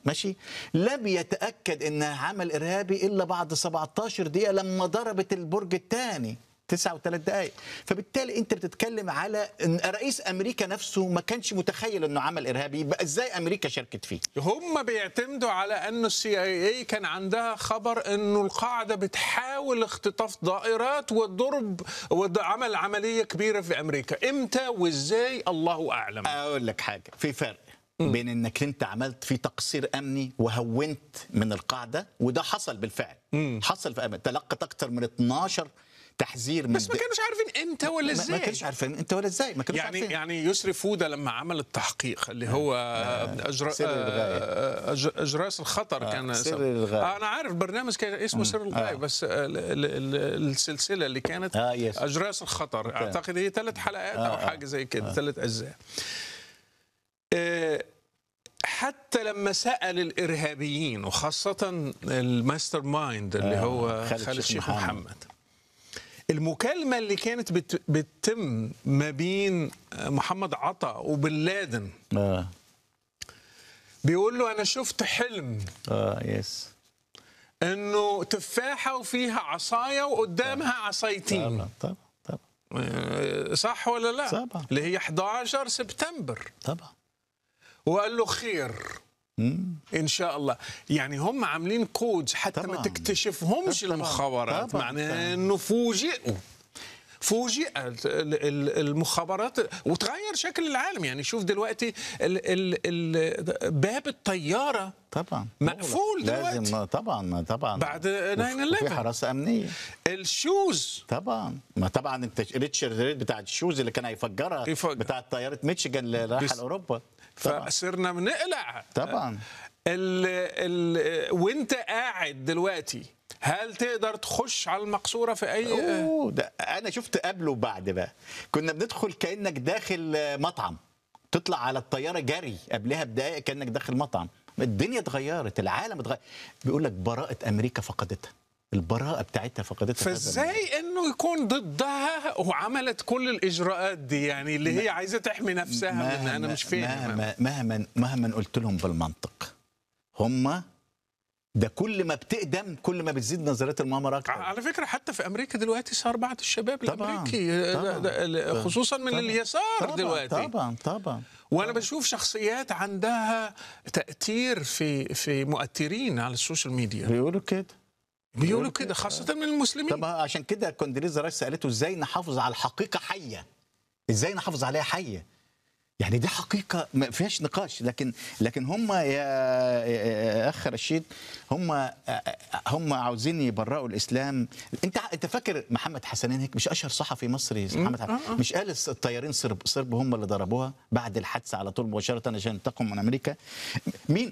ماشي لم يتاكد انها عمل ارهابي الا بعد 17 دقيقه لما ضربت البرج الثاني تسعة وثلاث دقائق فبالتالي انت بتتكلم على ان رئيس امريكا نفسه ما كانش متخيل انه عمل ارهابي يبقى ازاي امريكا شاركت فيه هم بيعتمدوا على انه السي اي اي كان عندها خبر انه القاعده بتحاول اختطاف دائرات وضرب وعمل عمليه كبيره في امريكا امتى وازاي الله اعلم اقول لك حاجه في فرق بين انك انت عملت في تقصير امني وهونت من القاعده وده حصل بالفعل حصل في أمن. تلقت اكتر من 12 تحذير من بس ما كانوش عارفين امتى ولا ما- ما ازاي كانوش عارفين انت ولا ازاي ما كانوش يعني عارفين يعني يسري فوده لما عمل التحقيق اللي هو أجر... سر الغاية. آه، أج- اجراس الخطر كان سر سم- الغاية. آه انا عارف برنامج كان اسمه سر الغايه بس ال- ال- ال- السلسله اللي كانت آه، يس. اجراس الخطر اعتقد هي ثلاث حلقات او آه. حاجه زي كده ثلاث اجزاء آه، حتى لما سال الارهابيين وخاصه الماستر مايند اللي آه، هو خالد خالد شيخ شيخ محمد. محمد المكالمة اللي كانت بت- بتتم ما بين محمد عطا وبن لادن اه بيقول له أنا شفت حلم اه يس إنه تفاحة وفيها عصاية وقدامها عصايتين طبعا طبعا طبعا آه، صح ولا لا؟ طبعا. اللي هي 11 سبتمبر طبعا وقال له خير ان شاء الله يعني هم عاملين كودز حتى ما طبعاً. تكتشفهمش طبعاً. المخابرات طبعاً. معناه انه فوجئوا فوجئت ال- ال- المخابرات وتغير شكل العالم يعني شوف دلوقتي ال ال ال باب الطياره طبعا مقفول لازم دلوقتي. طبعا طبعا بعد وفي- 9/11. وفي حراسه امنيه الشوز طبعا ما طبعا انت ريتشارد ريد بتاع الشوز اللي كان هيفجرها يفجر. بتاع طياره ميتشيجان اللي رايحه بس- لاوروبا طبعا فصرنا بنقلع طبعا ال ال وانت قاعد دلوقتي هل تقدر تخش على المقصوره في اي اوه ده انا شفت قبل وبعد بقى كنا بندخل كانك داخل مطعم تطلع على الطياره جري قبلها بدقائق كانك داخل مطعم الدنيا اتغيرت العالم اتغير بيقول لك براءه امريكا فقدتها البراءه بتاعتها فقدتها في هذا فازاي انه يكون ضدها وعملت كل الاجراءات دي يعني اللي هي عايزه تحمي نفسها من انا مش فاهم مهما مهما مهما قلت لهم بالمنطق هم ده كل ما بتقدم كل ما بتزيد نظريات المؤامره اكتر على فكره حتى في امريكا دلوقتي صار بعض الشباب طبعاً، الامريكي طبعاً، ده- ده- خصوصا من طبعاً، اليسار طبعا دلوقتي طبعا طبعا وانا بشوف شخصيات عندها تاثير في في مؤثرين على السوشيال ميديا بيقولوا كده بيقولوا كده خاصه من المسلمين طب عشان كده كوندريزا رايس سالته ازاي نحافظ على الحقيقه حيه ازاي نحافظ عليها حيه يعني دي حقيقه ما فيهاش نقاش لكن لكن هم يا, يا اخ رشيد هم هم عاوزين يبرئوا الاسلام انت انت فاكر محمد حسنين هيك مش اشهر صحفي مصري محمد حسنين مش قال الطيارين صرب صرب هم اللي ضربوها بعد الحادثه على طول مباشره عشان ينتقموا من امريكا مين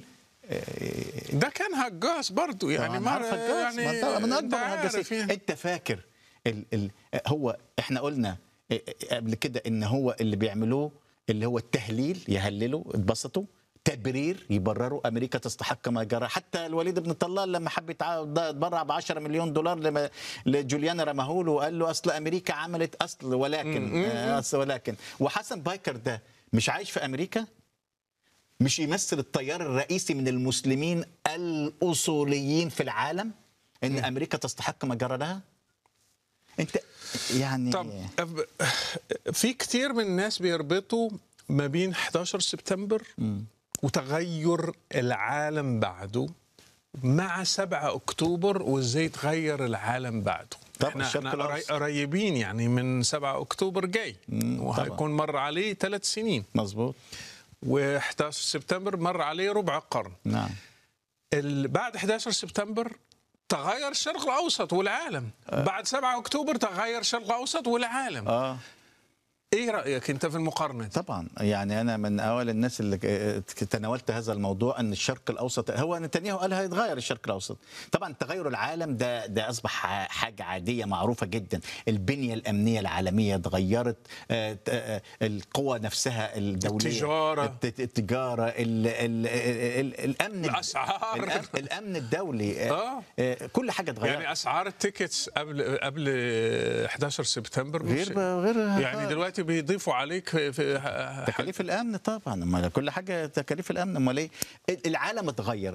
ده كان هجاس برضو يعني يعني ما يعني يعني من أنت اكبر عارف الهجاسين يعني. انت فاكر ال ال هو احنا قلنا قبل كده ان هو اللي بيعملوه اللي هو التهليل يهللوا اتبسطوا تبرير يبرروا امريكا تستحق ما جرى حتى الوليد بن طلال لما حب يتع- يتبرع ب 10 مليون دولار لما لجوليان رماهول وقال له اصل امريكا عملت اصل ولكن آه، اصل ولكن وحسن بايكر ده مش عايش في امريكا مش يمثل التيار الرئيسي من المسلمين الاصوليين في العالم ان امريكا تستحق ما جرى لها انت يعني طب أب- في كتير من الناس بيربطوا ما بين 11 سبتمبر وتغير العالم بعده مع 7 اكتوبر وازاي تغير العالم بعده طبعا احنا, الشرق احنا قري- الأوسط. قريبين يعني من 7 اكتوبر جاي وهيكون مر عليه ثلاث سنين مظبوط و11 سبتمبر مر عليه ربع قرن نعم ال- بعد 11 سبتمبر تغير الشرق الاوسط والعالم بعد 7 اكتوبر تغير الشرق الاوسط والعالم اه ايه رايك انت في المقارنه دي؟ طبعا يعني انا من اوائل الناس اللي ك- تناولت هذا الموضوع ان الشرق الاوسط هو نتنياهو قال هيتغير الشرق الاوسط طبعا تغير العالم ده ده اصبح ح- حاجه عاديه معروفه جدا البنيه الامنيه العالميه اتغيرت آه، ت- آه، القوى نفسها الدوليه التجارة. الت- التجاره ال ال ال الامن الأسعار. الأمن, الامن الدولي آه. آه، كل حاجه اتغيرت يعني اسعار التيكتس قبل قبل 11 سبتمبر مش- غير غير يعني دلوقتي دلوقتي بيضيفوا عليك في, في تكاليف الامن طبعا امال كل حاجه تكاليف الامن امال ايه العالم اتغير